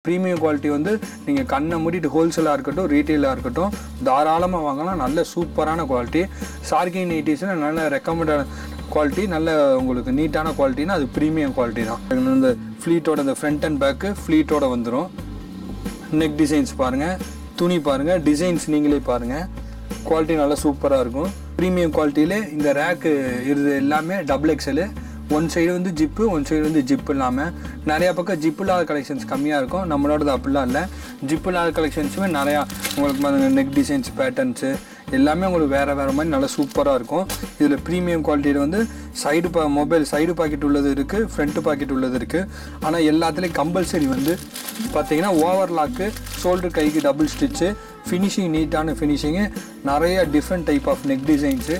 premium quality வந்து நீங்கள் கண்ணை மூடிட்டு ஹோல்சேலாக இருக்கட்டும் ரீட்டெயிலாக இருக்கட்டும் தாராளமாக வாங்கலாம் நல்ல சூப்பரான குவாலிட்டி சார்கிங் நைட்டிஸ்னால் நல்ல ரெக்கமெண்டட் குவாலிட்டி நல்ல உங்களுக்கு நீட்டான குவாலிட்டினா அது ப்ரீமியம் குவாலிட்டி தான் இந்த ஃப்ளீட்டோட இந்த ஃப்ரண்ட் அண்ட் பேக்கு ஃப்ளீட்டோட வந்துடும் நெக் டிசைன்ஸ் பாருங்கள் துணி பாருங்கள் டிசைன்ஸ் நீங்களே பாருங்கள் குவாலிட்டி நல்லா சூப்பராக இருக்கும் ப்ரீமியம் குவாலிட்டியிலே இந்த ரேக்கு இது எல்லாமே டபுள் எக்ஸலு ஒன் சைடு வந்து ஜிப்பு ஒன் சைடு வந்து ஜிப் இல்லாமல் நிறையா பக்கம் ஜிப் இல்லாத கலெக்ஷன்ஸ் கம்மியாக இருக்கும் நம்மளோடது அப்படிலாம் இல்லை ஜிப் இல்லாத கலெக்ஷன்ஸுமே நிறையா உங்களுக்கு நெக் டிசைன்ஸ் பேட்டர்ன்ஸு எல்லாமே உங்களுக்கு வேறு வேறு மாதிரி நல்லா சூப்பராக இருக்கும் இதில் ப்ரீமியம் குவாலிட்டியில் வந்து சைடு பா மொபைல் சைடு பாக்கெட் உள்ளது இருக்குது ஃப்ரண்ட்டு பாக்கெட் உள்ளது இருக்குது ஆனால் எல்லாத்துலேயும் கம்பல்சரி வந்து பார்த்தீங்கன்னா ஓவர்லாக்கு ஷோல்டர் கைக்கு டபுள் ஸ்டிச்சு ஃபினிஷிங் நீட்டான ஃபினிஷிங்கு நிறைய different type of neck designs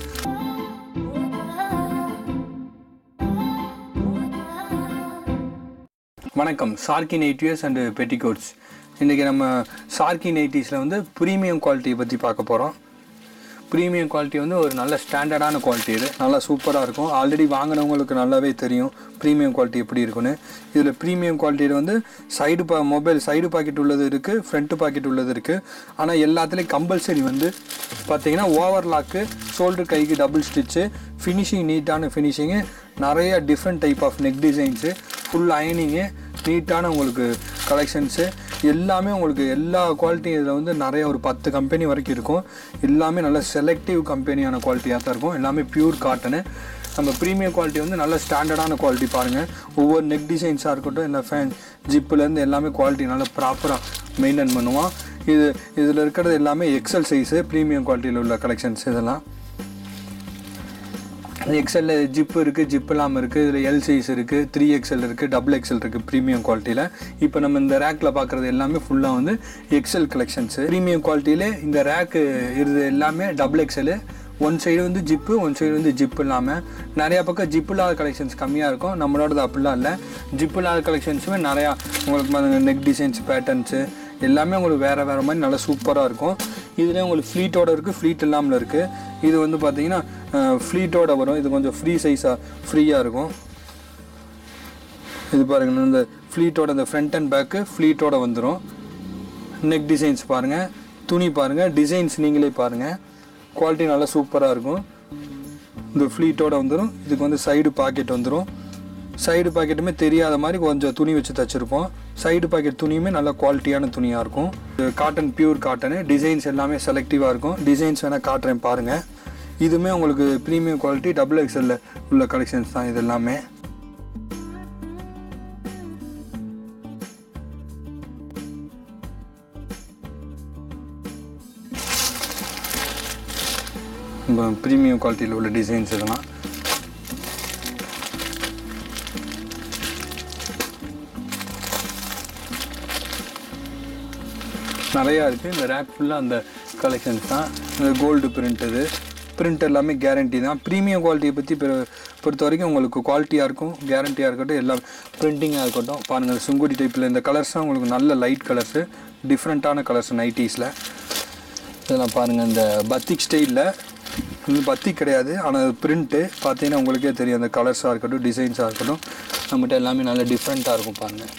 வணக்கம் சார்கி நைட்டியர்ஸ் அண்டு பெட்டிகோட்ஸ் இன்றைக்கி நம்ம சார்கி நைட்டிஸில் வந்து ப்ரீமியம் குவாலிட்டியை பற்றி பார்க்க போகிறோம் ப்ரீமியம் குவாலிட்டி வந்து ஒரு நல்ல ஸ்டாண்டர்டான குவாலிட்டி இது நல்லா சூப்பராக இருக்கும் ஆல்ரெடி வாங்கினவங்களுக்கு நல்லாவே தெரியும் ப்ரீமியம் குவாலிட்டி எப்படி இருக்குன்னு இதில் ப்ரீமியம் குவாலிட்டியில் வந்து சைடு பா மொபைல் சைடு பாக்கெட் உள்ளது இருக்குது ஃப்ரண்ட்டு பாக்கெட் உள்ளது இருக்குது ஆனால் எல்லாத்துலேயும் கம்பல்சரி வந்து பார்த்தீங்கன்னா ஓவர்லாக்கு ஷோல்டர் கைக்கு டபுள் ஸ்டிச்சு ஃபினிஷிங் நீட்டான ஃபினிஷிங்கு நிறைய different type of neck designs full ironing நீட்டான உங்களுக்கு கலெக்ஷன்ஸு எல்லாமே உங்களுக்கு எல்லா குவாலிட்டியும் இதில் வந்து நிறைய ஒரு பத்து கம்பெனி வரைக்கும் இருக்கும் எல்லாமே நல்ல செலக்டிவ் கம்பெனியான குவாலிட்டியாக தான் இருக்கும் எல்லாமே பியூர் காட்டனு நம்ம ப்ரீமியம் குவாலிட்டி வந்து நல்ல ஸ்டாண்டர்டான குவாலிட்டி பாருங்கள் ஒவ்வொரு நெக் டிசைன்ஸாக இருக்கட்டும் இந்த ஃபேன் ஜிப்புலேருந்து எல்லாமே குவாலிட்டி நல்லா ப்ராப்பராக மெயின்டைன் பண்ணுவோம் இது இதில் இருக்கிறது எல்லாமே எக்ஸல் சைஸு ப்ரீமியம் குவாலிட்டியில் உள்ள கலெக்ஷன்ஸ் இதெல்லாம் எக்ஸல்ல ஜிப் இருக்குது ஜிப் இல்லாமல் இருக்குது இதில் எல் சைஸ் இருக்குது த்ரீ எக்ஸல் இருக்குது டபுள் எக்ஸல் இருக்குது ப்ரீமியம் குவாலிட்டியில் இப்போ நம்ம இந்த ரேக்கில் பார்க்குறது எல்லாமே ஃபுல்லாக வந்து எக்ஸல் கலெக்ஷன்ஸு ப்ரீமியம் குவாலிட்டியிலே இந்த ரேக்கு இது எல்லாமே டபுள் எக்ஸலு ஒன் சைடு வந்து ஜிப்பு ஒன் சைடு வந்து ஜிப் இல்லாமல் நிறையா பக்கம் ஜிப் இல்லாத கலெக்ஷன்ஸ் கம்மியாக இருக்கும் நம்மளோடது அப்படிலாம் இல்லை ஜிப் இல்லாத கலெக்ஷன்ஸுமே நிறையா உங்களுக்கு நெக் டிசைன்ஸ் பேட்டர்ன்ஸு எல்லாமே உங்களுக்கு வேறு வேறு மாதிரி நல்லா சூப்பராக இருக்கும் இதுலேயே உங்களுக்கு ஃப்ளீட்டோட இருக்குது ஃப்ளீட் இல்லாமல் இருக்குது இது வந்து பார்த்தீங்கன்னா ஃப்ளீட்டோட வரும் இது கொஞ்சம் ஃப்ரீ சைஸாக ஃப்ரீயாக இருக்கும் இது பாருங்கள் இந்த ஃப்ளீட்டோட இந்த ஃப்ரண்ட் அண்ட் பேக்கு ஃப்ளீட்டோட வந்துடும் நெக் டிசைன்ஸ் பாருங்கள் துணி பாருங்கள் டிசைன்ஸ் நீங்களே பாருங்கள் குவாலிட்டி நல்லா சூப்பராக இருக்கும் இந்த ஃப்ளீட்டோட வந்துடும் இதுக்கு வந்து சைடு பாக்கெட் வந்துடும் சைடு பாக்கெட்டுமே தெரியாத மாதிரி கொஞ்சம் துணி வச்சு தச்சுருப்போம் சைடு பாக்கெட் துணியுமே நல்ல குவாலிட்டியான துணியாக இருக்கும் இது காட்டன் பியூர் காட்டனு டிசைன்ஸ் எல்லாமே செலக்டிவாக இருக்கும் டிசைன்ஸ் வேணால் காட்டுறேன் பாருங்கள் இதுவுமே உங்களுக்கு ப்ரீமியம் குவாலிட்டி டபுள் எக்ஸலில் உள்ள கலெக்ஷன்ஸ் தான் இது எல்லாமே ப்ரீமியம் குவாலிட்டியில் உள்ள டிசைன்ஸ் இதெல்லாம் நிறையா இருக்குது இந்த ரேக் ஃபுல்லாக அந்த கலெக்ஷன்ஸ் தான் இந்த கோல்டு பிரிண்ட் இது பிரிண்ட் எல்லாமே கேரண்டி தான் ப்ரீமியம் குவாலிட்டியை பற்றி பொறுத்த வரைக்கும் உங்களுக்கு குவாலிட்டியாக இருக்கும் கேரண்டியாக இருக்கட்டும் எல்லாம் பிரிண்டிங்காக இருக்கட்டும் பாருங்கள் சுங்குடி டைப்பில் இந்த கலர்ஸ்லாம் உங்களுக்கு நல்ல லைட் கலர்ஸு டிஃப்ரெண்ட்டான கலர்ஸ் நைட்டிஸில் இதெல்லாம் பாருங்கள் இந்த பத்திக் ஸ்டைலில் இது பத்திக் கிடையாது ஆனால் பிரிண்ட்டு பார்த்தீங்கன்னா உங்களுக்கே தெரியும் அந்த கலர்ஸாக இருக்கட்டும் டிசைன்ஸாக இருக்கட்டும் நம்மகிட்ட எல்லாமே நல்ல டிஃப்ரெண்ட்டாக இருக்கும் பாருங்கள்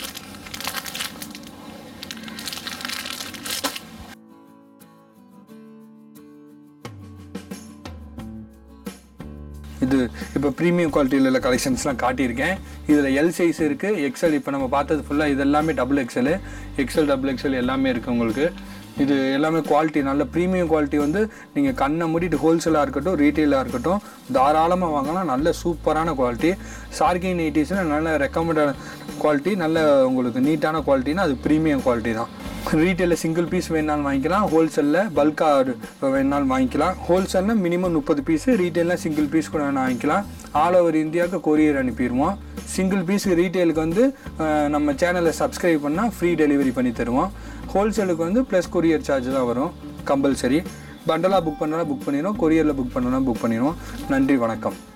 இது இப்போ ப்ரீமியம் குவாலிட்டியில் உள்ள கலெக்ஷன்ஸ்லாம் காட்டியிருக்கேன் இதில் எல் சைஸ் இருக்குது எக்ஸல் இப்போ நம்ம பார்த்தது ஃபுல்லாக இது எல்லாமே double XL XL double XL எல்லாமே இருக்குது உங்களுக்கு இது எல்லாமே குவாலிட்டி நல்ல ப்ரீமியம் குவாலிட்டி வந்து நீங்கள் கண்ணை மூடிட்டு ஹோல்சேலாக இருக்கட்டும் ரீட்டெயிலாக இருக்கட்டும் தாராளமாக வாங்கலாம் நல்ல சூப்பரான குவாலிட்டி சார்கிங் நைட்டிஸ்னால் நல்ல ரெக்கமெண்டட் குவாலிட்டி நல்ல உங்களுக்கு நீட்டான குவாலிட்டினா அது ப்ரீமியம் குவாலிட்டி தான் ரீட்டெயிலில் சிங்கிள் பீஸ் வேணாலும் வாங்கிக்கலாம் ஹோல்சேலில் பல்காக வேணாலும் வாங்கிக்கலாம் ஹோல்சேலில் மினிமம் முப்பது பீஸு ரீட்டெயிலில் சிங்கிள் பீஸ் கூட வேணால் வாங்கிக்கலாம் ஆல் ஓவர் இந்தியாவுக்கு கொரியர் அனுப்பிடுவோம் சிங்கிள் பீஸ் ரீட்டெயிலுக்கு வந்து நம்ம சேனலை சப்ஸ்கிரைப் பண்ணால் ஃப்ரீ டெலிவரி பண்ணி தருவோம் ஹோல்சேலுக்கு வந்து ப்ளஸ் கொரியர் சார்ஜ் தான் வரும் கம்பல்சரி பண்டலாக புக் பண்ணலாம் புக் பண்ணிடுவோம் கொரியரில் புக் பண்ணலாம் புக் பண்ணிடுவோம் நன்றி வணக்கம்